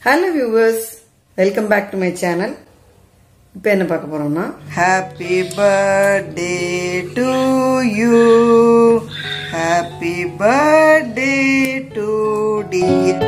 Hello viewers welcome back to my channel இப்போ என்ன பார்க்க போறோம்னா happy birthday to you happy birthday to dear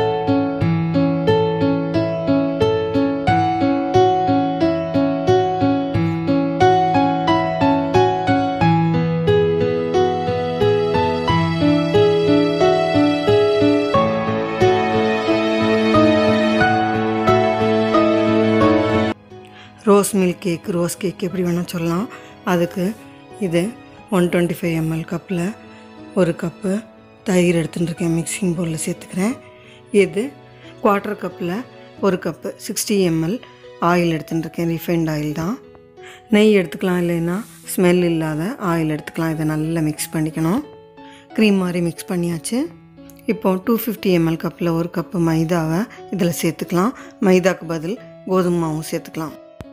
rose milk cake rose cake எப்படி வேணால் சொல்லலாம் அதுக்கு இது ஒன் டுவெண்ட்டி ஃபைவ் எம்எல் கப்பில் ஒரு கப்பு தயிர் எடுத்துட்டு இருக்கேன் மிக்சிங் பவுலில் சேர்த்துக்கிறேன் இது குவார்ட்டர் கப்பில் ஒரு கப்பு சிக்ஸ்டி எம்எல் ஆயில் எடுத்துட்டு இருக்கேன் ரிஃபைண்ட் ஆயில் தான் நெய் எடுத்துக்கலாம் இல்லைன்னா ஸ்மெல் இல்லாத ஆயில் எடுத்துக்கலாம் இதை நல்லா மிக்ஸ் பண்ணிக்கணும் க்ரீம் மாதிரி மிக்ஸ் பண்ணியாச்சு இப்போ டூ ஃபிஃப்டி எம்எல் கப்பில் ஒரு கப்பு மைதாவை இதில் சேர்த்துக்கலாம் மைதாக்கு பதில் கோதுமை மாவும் சேர்த்துக்கலாம்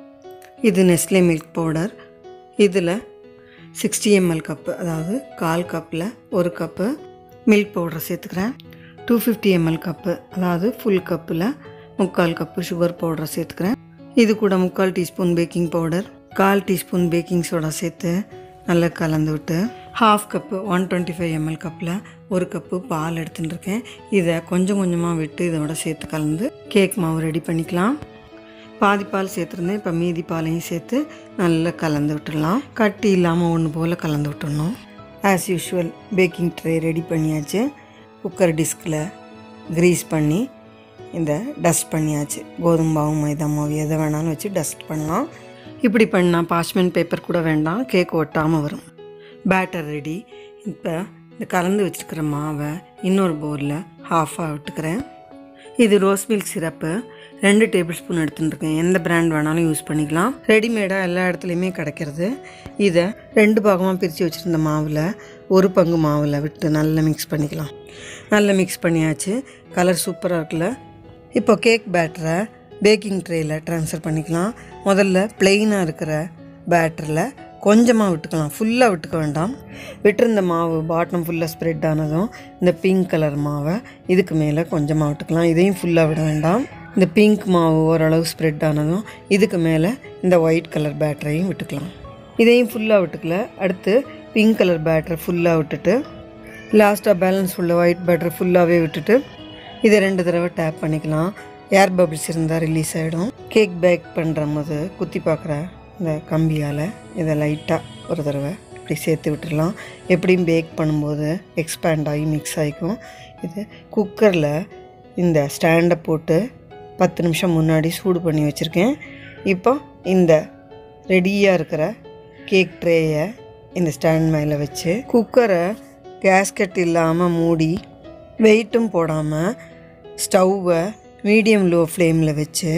இது நெஸ்லே மில்க் பவுடர் இதில் சிக்ஸ்டி எம்எல் கப்பு அதாவது கால் கப்பில் ஒரு கப்பு மில்க் பவுடரை சேர்த்துக்கிறேன் டூ ஃபிஃப்டி எம்எல் கப்பு அதாவது ஃபுல் கப்பில் முக்கால் கப்பு சுகர் பவுடரை சேர்த்துக்கிறேன் இது கூட முக்கால் டீஸ்பூன் பேக்கிங் பவுடர் கால் டீஸ்பூன் பேக்கிங் சோடா சேர்த்து நல்லா கலந்து விட்டு half cup one twenty five ml கப்பில் ஒரு கப்பு பால் எடுத்துட்டு இருக்கேன் இதை கொஞ்சம் கொஞ்சமாக விட்டு இதோட சேர்த்து கலந்து கேக் மாவு ரெடி பண்ணிக்கலாம் பாதி பால் சேர்த்துருந்தேன் இப்போ மீதி பாலையும் சேர்த்து நல்லா கலந்து விட்டுடலாம் கட்டி இல்லாமல் ஒன்று போல் கலந்து விட்டுடணும் as usual baking tray ready பண்ணியாச்சு குக்கர் டிஸ்கில் க்ரீஸ் பண்ணி இந்த டஸ்ட் பண்ணியாச்சு கோதுமை மாவு மைதா மாவு எதை வேணாலும் வச்சு டஸ்ட் பண்ணலாம் இப்படி பண்ணால் பாஷ்மெண்ட் பேப்பர் கூட வேண்டாம் கேக் ஒட்டாமல் வரும் பேட்டர் ரெடி இப்போ இந்த கலந்து வச்சுருக்கிற மாவை இன்னொரு பவுலில் ஹாஃபாக விட்டுக்கிறேன் இது ரோஸ் மில்க் சிரப்பு ரெண்டு டேபிள் ஸ்பூன் எடுத்துட்டுருக்கேன் எந்த பிராண்ட் வேணாலும் யூஸ் பண்ணிக்கலாம் ரெடிமேடாக எல்லா இடத்துலையுமே கிடைக்கிறது இதை ரெண்டு பாகமாக பிரித்து வச்சுருந்த மாவில் ஒரு பங்கு மாவில் விட்டு நல்லா மிக்ஸ் பண்ணிக்கலாம் நல்லா மிக்ஸ் பண்ணியாச்சு கலர் சூப்பராக இருக்குல்ல இப்போ கேக் பேட்டரை பேக்கிங் ட்ரேயில் ட்ரான்ஸ்ஃபர் பண்ணிக்கலாம் முதல்ல பிளெயினாக இருக்கிற பேட்டரில் கொஞ்சமாக விட்டுக்கலாம் ஃபுல்லாக விட்டுக்க வேண்டாம் விட்டிருந்த மாவு பாட்டம் ஃபுல்லாக ஸ்ப்ரெட் ஆனதும் இந்த பிங்க் கலர் மாவை இதுக்கு மேலே கொஞ்சமாக விட்டுக்கலாம் இதையும் ஃபுல்லாக விட வேண்டாம் இந்த பிங்க் மாவு ஓரளவு ஸ்ப்ரெட் ஆனதும் இதுக்கு மேலே இந்த ஒயிட் கலர் பேட்டரையும் விட்டுக்கலாம் இதையும் ஃபுல்லாக விட்டுக்கல அடுத்து பிங்க் கலர் பேட்டரை ஃபுல்லாக விட்டுட்டு லாஸ்ட்டாக பேலன்ஸ் உள்ள ஒயிட் பேட்டரை ஃபுல்லாகவே விட்டுட்டு இதை ரெண்டு தடவை டேப் பண்ணிக்கலாம் ஏர் பபிள்ஸ் இருந்தால் ரிலீஸ் ஆகிடும் கேக் பேக் பண்ணுற போது குத்தி பார்க்குற இந்த கம்பியால் இதை லைட்டாக ஒரு தடவை இப்படி சேர்த்து விட்டுடலாம் எப்படியும் பேக் பண்ணும்போது எக்ஸ்பேண்ட் ஆகி மிக்ஸ் ஆகிக்கும் இது குக்கரில் இந்த ஸ்டாண்டை போட்டு பத்து நிமிஷம் முன்னாடி சூடு பண்ணி வச்சுருக்கேன் இப்போ இந்த ரெடியாக இருக்கிற கேக் ட்ரேயை இந்த ஸ்டாண்ட் மேலே வச்சு குக்கரை கேஸ்கெட் இல்லாமல் மூடி வெயிட்டும் போடாமல் ஸ்டவ்வை மீடியம் லோ ஃப்ளேமில் வச்சு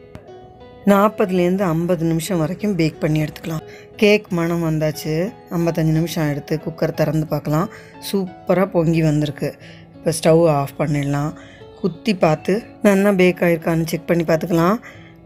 நாற்பதுலேருந்து ஐம்பது நிமிஷம் வரைக்கும் பேக் பண்ணி எடுத்துக்கலாம் கேக் மனம் வந்தாச்சு ஐம்பத்தஞ்சு நிமிஷம் எடுத்து குக்கர் திறந்து பார்க்கலாம் சூப்பராக பொங்கி வந்திருக்கு இப்போ ஸ்டவ் ஆஃப் பண்ணிடலாம் குத்தி பார்த்து நல்லா பேக் ஆகிருக்கான்னு செக் பண்ணி பார்த்துக்கலாம்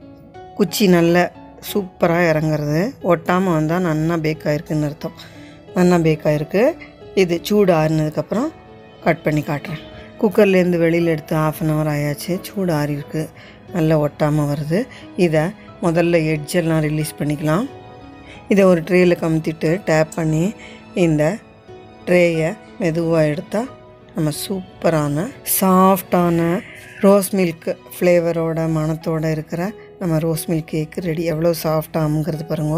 குச்சி நல்ல சூப்பராக இறங்குறது ஒட்டாமல் வந்தால் நல்லா பேக் ஆகிருக்குன்னு அர்த்தம் நல்லா பேக் ஆகிருக்கு இது சூடு ஆறுனதுக்கப்புறம் கட் பண்ணி காட்டுறேன் குக்கர்லேருந்து வெளியில் எடுத்து ஆஃப் அன் ஹவர் ஆயாச்சு சூடு ஆறிருக்கு நல்லா ஒட்டாமல் வருது இதை முதல்ல எட்ஜெல்லாம் ரிலீஸ் பண்ணிக்கலாம் இதை ஒரு ட்ரேயில் கமுத்திட்டு டேப் பண்ணி இந்த ட்ரேயை மெதுவாக எடுத்தால் நம்ம சூப்பரான சாஃப்டான ரோஸ் மில்க் ஃப்ளேவரோட மணத்தோடு இருக்கிற நம்ம ரோஸ் மில்க் கேக்கு ரெடி எவ்வளோ சாஃப்டாக அமுங்கிறது பாருங்க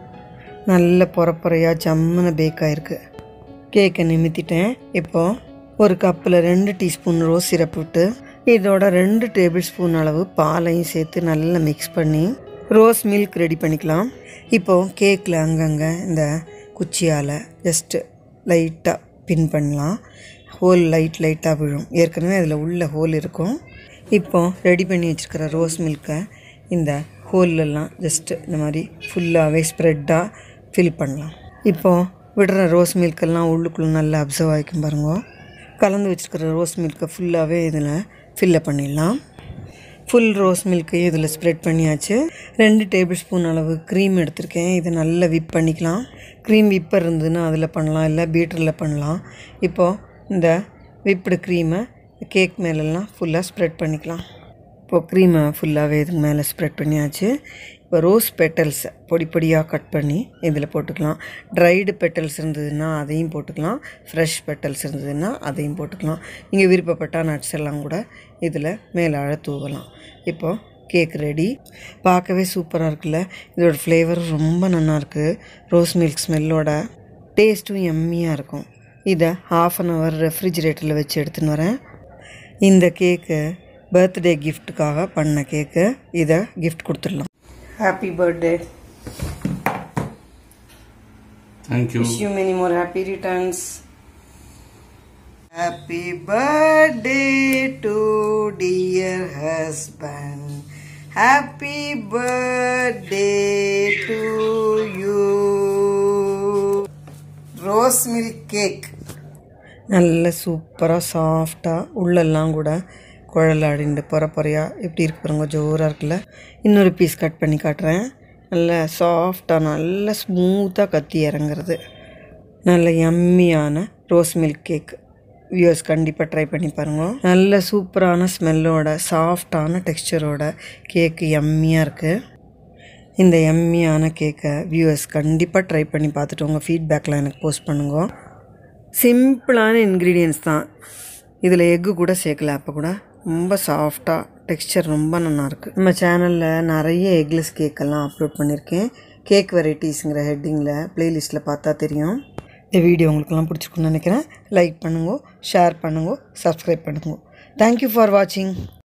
நல்ல பொறப்பொறையாக ஜம்முன்னு பேக் ஆகிருக்கு கேக்கை நிமித்திட்டேன் இப்போது ஒரு கப்பில் ரெண்டு டீஸ்பூன் ரோஸ் சிரப் விட்டு இதோட ரெண்டு டேபிள் ஸ்பூன் அளவு பாலையும் சேர்த்து நல்லா மிக்ஸ் பண்ணி ரோஸ் மில்க் ரெடி பண்ணிக்கலாம் இப்போது கேக்கில் அங்கங்கே இந்த குச்சியால் ஜஸ்ட்டு லைட்டாக பின் பண்ணலாம் ஹோல் லைட் லைட்டாக விழும் ஏற்கனவே அதில் உள்ள ஹோல் இருக்கும் இப்போது ரெடி பண்ணி வச்சுருக்கிற ரோஸ் மில்கை இந்த ஹோல்லெல்லாம் ஜஸ்ட்டு இந்த மாதிரி ஃபுல்லாகவே ஸ்ப்ரெட்டாக ஃபில் பண்ணலாம் இப்போது விடுற ரோஸ் மில்கெல்லாம் உள்ளுக்குள்ளே நல்லா அப்சர்வ் ஆகிக்கும் பாருங்க கலந்து வச்சுருக்கிற ரோஸ் மில்கை ஃபுல்லாகவே இதில் ஃபில்லப் பண்ணிடலாம் ஃபுல் ரோஸ் மில்க்கையும் இதில் ஸ்ப்ரெட் பண்ணியாச்சு ரெண்டு டேபிள் ஸ்பூன் அளவு க்ரீம் எடுத்திருக்கேன் இதை நல்லா விப் பண்ணிக்கலாம் க்ரீம் விப்பர் இருந்ததுன்னா அதில் பண்ணலாம் இல்லை பீட்டரில் பண்ணலாம் இப்போது இந்த விப்டு க்ரீமை கேக் மேலெல்லாம் ஃபுல்லாக ஸ்ப்ரெட் பண்ணிக்கலாம் இப்போ க்ரீமை ஃபுல்லாகவே இதுக்கு மேலே ஸ்ப்ரெட் பண்ணியாச்சு இப்போ ரோஸ் பெட்டல்ஸ் பொடி பொடியாக கட் பண்ணி இதில் போட்டுக்கலாம் ட்ரைடு பெட்டல்ஸ் இருந்ததுன்னா அதையும் போட்டுக்கலாம் ஃப்ரெஷ் பெட்டல்ஸ் இருந்ததுன்னா அதையும் போட்டுக்கலாம் நீங்கள் விருப்பப்பட்டால் நட்ஸ் எல்லாம் கூட இதில் மேலாழ தூவலாம் இப்போது கேக் ரெடி பார்க்கவே சூப்பராக இருக்குல்ல இதோட ஃப்ளேவர் ரொம்ப நல்லாயிருக்கு ரோஸ் மில்க் ஸ்மெல்லோட டேஸ்ட்டும் எம்மியாக இருக்கும் இதை ஹாஃப் அன் ஹவர் ரெஃப்ரிஜிரேட்டரில் வச்சு எடுத்துன்னு வரேன் இந்த கேக்கு பர்த்டே கிஃப்ட்டுக்காக பண்ண கேக்கு இதை கிஃப்ட் கொடுத்துடலாம் happy birthday Thank you. Wish you many more happy returns. Happy birthday to dear husband. Happy birthday to you. Rose milk cake நல்ல சூப்பராக சாஃப்டாக உள்ளெல்லாம் கூட குழலாடிண்டு பொற பொறையாக எப்படி இருக்கு பாருங்க ஜோராக இருக்குல்ல இன்னொரு பீஸ் கட் பண்ணி காட்டுறேன் நல்ல சாஃப்டாக நல்ல ஸ்மூத்தாக கத்தி இறங்குறது நல்ல யம்மியான ரோஸ் மில்க் கேக் வியூவர்ஸ் கண்டிப்பாக ட்ரை பண்ணி பாருங்க நல்ல சூப்பரான ஸ்மெல்லோட சாஃப்டான டெக்ஸ்சரோட கேக்கு யம்மியாக இருக்குது இந்த எம்மியான கேக்கை வியூவர்ஸ் கண்டிப்பாக ட்ரை பண்ணி பார்த்துட்டு உங்கள் ஃபீட்பேக்லாம் எனக்கு போஸ்ட் பண்ணுங்க சிம்பிளான இன்க்ரீடியன்ஸ் தான் இதில் எக்கு கூட சேர்க்கல அப்போ கூட ரொம்ப சாஃப்டாக டெக்ஸ்சர் ரொம்ப நல்லாயிருக்கு நம்ம சேனலில் நிறைய எக்லெஸ் கேக்கெல்லாம் அப்லோட் பண்ணியிருக்கேன் கேக் வெரைட்டிஸுங்கிற ஹெட்டிங்கில் ப்ளேலிஸ்ட்டில் பார்த்தா தெரியும் இந்த வீடியோ உங்களுக்கெல்லாம் பிடிச்சிருக்குன்னு நினைக்கிறேன் லைக் பண்ணுங்க ஷேர் பண்ணுங்க சப்ஸ்கிரைப் பண்ணுங்க தேங்க்யூ ஃபார் வாட்சிங்